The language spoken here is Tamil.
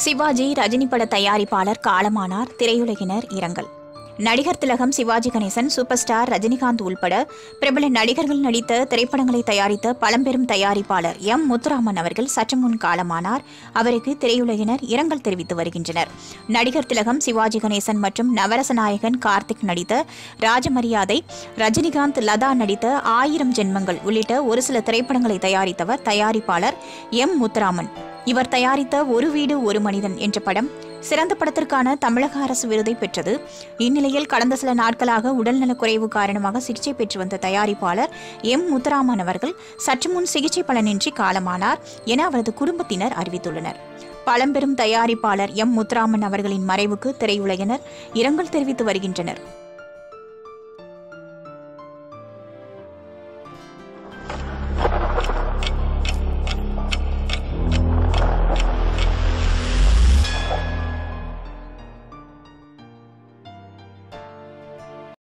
சிவாஜி ரஜினி பட தயாரிப்பாளர் காலமானார் திரையுலகினர் இரங்கல் நடிகர் திலகம் சிவாஜி கணேசன் சூப்பர் ஸ்டார் ரஜினிகாந்த் உள்பட பிரபல நடிகர்கள் நடித்த திரைப்படங்களை தயாரித்த பழம்பெரும் தயாரிப்பாளர் எம் முத்துராமன் அவர்கள் சற்று முன் காலமானார் அவருக்கு திரையுலகினர் இரங்கல் தெரிவித்து வருகின்றனர் நடிகர் திலகம் சிவாஜி கணேசன் மற்றும் நவரச நாயகன் கார்த்திக் நடித்த ராஜமரியாதை ரஜினிகாந்த் லதா நடித்த ஆயிரம் ஜென்மங்கள் உள்ளிட்ட ஒரு சில திரைப்படங்களை தயாரித்தவர் தயாரிப்பாளர் எம் முத்துராமன் இவர் தயாரித்த ஒரு வீடு ஒரு மனிதன் என்ற படம் சிறந்த படத்திற்கான தமிழக அரசு விருதை பெற்றது இந்நிலையில் கடந்த சில நாட்களாக உடல்நலக் குறைவு காரணமாக சிகிச்சை பெற்று வந்த தயாரிப்பாளர் எம் முத்துராமன் அவர்கள் சற்று முன் சிகிச்சை பலனின்றி காலமானார் என அவரது குடும்பத்தினர் அறிவித்துள்ளனர் பழம்பெரும் தயாரிப்பாளர் எம் முத்துராமன் அவர்களின் மறைவுக்கு திரையுலகினர் இரங்கல் தெரிவித்து வருகின்றனர்